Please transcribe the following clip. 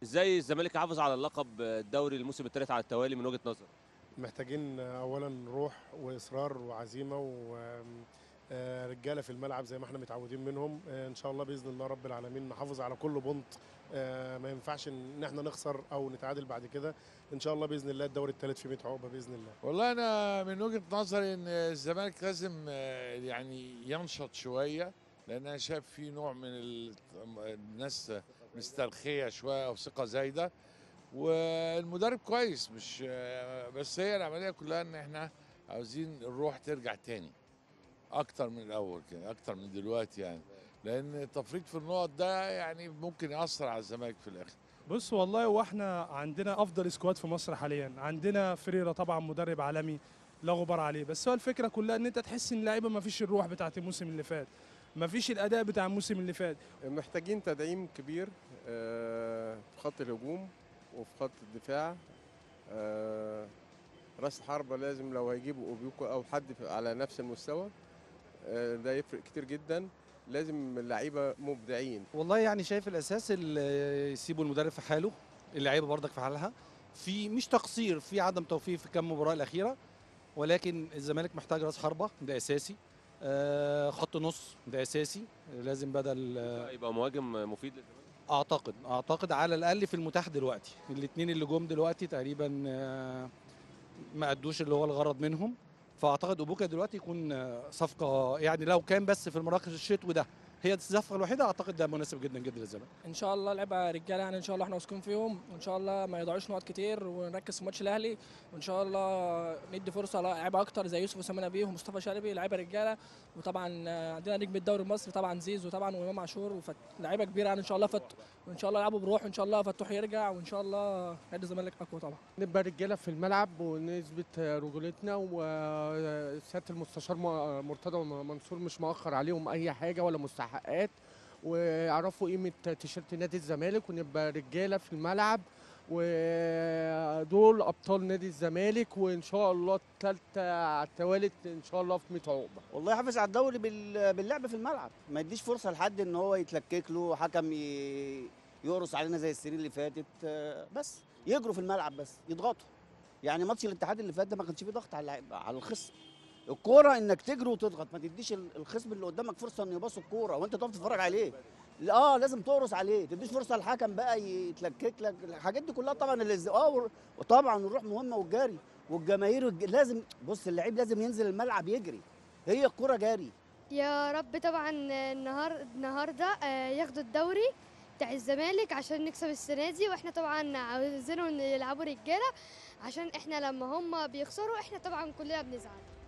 ازاي الزمالك يحافظ على اللقب الدوري الموسم الثالث على التوالي من وجهه نظرك محتاجين اولا روح واصرار وعزيمه ورجاله في الملعب زي ما احنا متعودين منهم آه، ان شاء الله باذن الله رب العالمين نحافظ على كل بونت آه، ما ينفعش ان احنا نخسر او نتعادل بعد كده ان شاء الله باذن الله الدوري الثالث في 100 عقبه باذن الله والله انا من وجهه نظري ان الزمالك لازم آه، يعني ينشط شويه لان انا شايف في نوع من ال- الناس مسترخيه شويه او ثقه زايده والمدرب كويس مش آه، بس هي العمليه كلها ان احنا عاوزين الروح ترجع تاني اكتر من الاول كده اكتر من دلوقتي يعني لان التفريط في النقط ده يعني ممكن ياثر على الزمالك في الاخر بص والله هو احنا عندنا افضل سكواد في مصر حاليا عندنا فريرة طبعا مدرب عالمي لا غبار عليه بس هو الفكره كلها ان انت تحس ان اللعيبه ما فيش الروح بتاعت الموسم اللي فات ما فيش الاداء بتاع الموسم اللي فات محتاجين تدعيم كبير آه، في خط الهجوم وفي خط الدفاع آه، راس الحربة لازم لو هيجيبوا اوبيوكو او حد في- على نفس المستوى آه، ده يفرق كتير جدا لازم اللعيبه مبدعين والله يعني شايف الاساس اللي يسيبوا المدرب في حاله اللعيبه برضك في حالها في مش تقصير في عدم توفيق في كام مباراه الاخيره ولكن الزمالك محتاج راس حربه ده اساسي آه خط نص ده اساسي لازم بدل آه يبقى مهاجم مفيد للزمالك اعتقد اعتقد على الاقل في المتاح دلوقتي الاثنين اللي جم دلوقتي تقريبا آه، ما ادوش اللي هو الغرض منهم فاعتقد اوبوكا دلوقتي يكون آه، صفقه يعني لو كان بس في المراكز الشتوي ده هي الصفقه الوحيده اعتقد ده مناسب جدا جدا للزمالك ان شاء الله لعبه رجاله يعني ان شاء الله احنا واثقين فيهم وان شاء الله ما يضيعوش نقط كتير ونركز في ماتش الاهلي وان شاء الله ندي فرصه لعيبه اكتر زي يوسف اسامه نبيه ومصطفى شلبي لعيبه رجاله وطبعا آه، عندنا نجم الدوري المصري طبعا زيزو طبعا وامام عاشور لعيبه كبيره يعني ان شاء الله فت وان شاء الله يلعبوا بروح وان شاء الله فتوح يرجع وان شاء الله نادي الزمالك اقوى طبعا نبقى رجاله في الملعب ونثبت رجولتنا وسياده المستشار م- مرتضى منصور مش مؤخر عليهم اي حاجه ولا مستحقات ويعرفوا قيمه تيشيرت نادي الزمالك ونبقى رجاله في الملعب ودول ابطال نادي الزمالك وان شاء الله الثالثه على التوالي ان شاء الله في 100 عقبه والله يحافظ على الدوري بال- باللعب في الملعب ما يديش فرصه لحد ان هو يتلكك له حكم ي- يقرص علينا زي السنين اللي فاتت آه، بس يجروا في الملعب بس يضغطوا يعني ماتش الاتحاد اللي فات ده ما كانش فيه ضغط على اللعيب- على الخصم الكوره انك تجري وتضغط ما تديش ال- الخصم اللي قدامك فرصه انه يباص الكوره وانت تقف تتفرج عليه لا، اه لازم تقرص عليه تديش فرصه للحكم بقى يتلكك لك الحاجات دي كلها طبعا اللي اه ور- وطبعا الروح مهمه والجري والجماهير والج- لازم بص اللعيب لازم ينزل الملعب يجري هي الكوره جري يا رب طبعا النهار النهارده آه، ياخدوا الدوري بتاع الزمالك عشان نكسب السنه دي واحنا طبعا عاوزينهم يلعبوا رجاله عشان احنا لما هم بيخسروا احنا طبعا كلنا بنزعل